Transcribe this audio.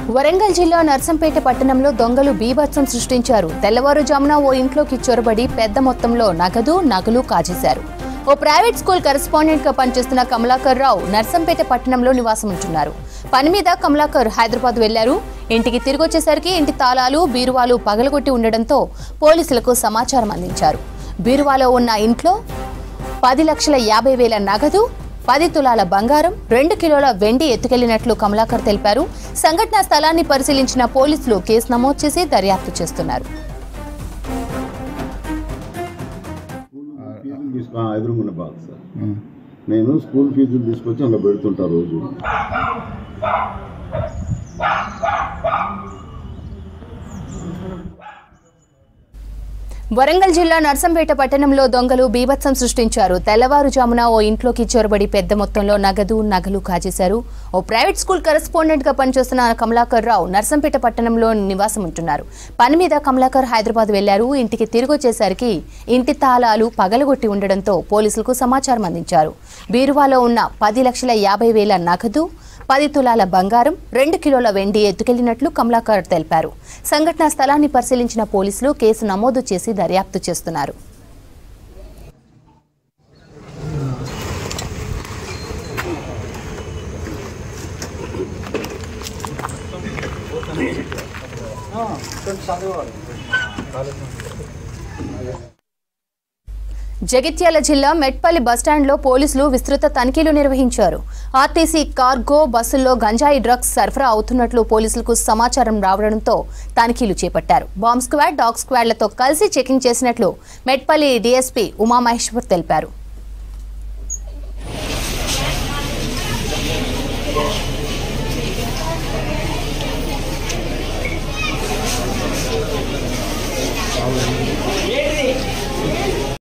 వరంగల్ జిల్లా నర్సంపేట పట్టణంలో దొంగలు బీభత్సం సృష్టించారు తెల్లవారుజామున ఓ ఇంట్లోకి చొరబడి పెద్ద మొత్తంలో నగదు నగలు కాజేశారు ఓ ప్రైవేట్ స్కూల్ కరెస్పాండెంట్ గా పనిచేస్తున్న కమలాకర్ రావు నర్సంపేట పట్టణంలో నివాసం ఉంటున్నారు పని మీద కమలాకర్ హైదరాబాద్ వెళ్లారు ఇంటికి తిరిగి వచ్చేసరికి ఇంటి తాళాలు బీరువాలు పగలగొట్టి ఉండడంతో పోలీసులకు సమాచారం అందించారు బీరువాలో ఉన్న ఇంట్లో పది లక్షల యాభై వేల నగదు పది తులాల బంగారం రెండు కిలోల వెండి ఎత్తుకెళ్లినట్లు కమలాకర్ తెలిపారు సంఘటనా స్థలాన్ని పరిశీలించిన పోలీసులు కేసు నమోదు చేసి దర్యాప్తు చేస్తున్నారు ఫీజులు తీసుకో ఎదురుగున్న బాక్స్ సార్ నేను స్కూల్ ఫీజులు తీసుకొచ్చి అందులో పెడుతుంటా రోజు వరంగల్ జిల్లా నర్సంపేట పట్టణంలో దొంగలు బీభత్సం సృష్టించారు తెల్లవారుజామున ఓ ఇంట్లోకి చొరబడి పెద్ద మొత్తంలో నగదు నగలు కాజేశారు ఓ ప్రైవేట్ స్కూల్ కరెస్పాండెంట్ గా పనిచేస్తున్న కమలాకర్ రావు నర్సంపేట పట్టణంలో నివాసం ఉంటున్నారు పని మీద కమలాకర్ హైదరాబాద్ వెళ్లారు ఇంటికి తిరిగి వచ్చేసరికి ఇంటి తాళాలు పగలగొట్టి ఉండడంతో పోలీసులకు సమాచారం అందించారు బీరువాలో ఉన్న పది లక్షల యాభై వేల నగదు పది తులాల బంగారం రెండు కిలోల వెండి ఎత్తుకెళ్లినట్లు కమలాకర్ తెలిపారు సంఘటనా స్థలాన్ని పరిశీలించిన పోలీసులు కేసు నమోదు చేసి దర్యాప్తు చేస్తున్నారు జగిత్యాల జిల్లా మెట్పల్లి బస్టాండ్లో పోలీసులు విస్తృత తనిఖీలు నిర్వహించారు ఆర్టీసీ కార్గో బస్సుల్లో గంజాయి డ్రగ్స్ సరఫరా అవుతున్నట్లు పోలీసులకు సమాచారం రావడంతో తనిఖీలు చేపట్టారు బాంబ్ స్క్వాడ్ డాగ్ స్క్వాడ్లతో కలిసి చెకింగ్ చేసినట్లు మెట్పల్లి డీఎస్పీ ఉమామహేశ్వర్ తెలిపారు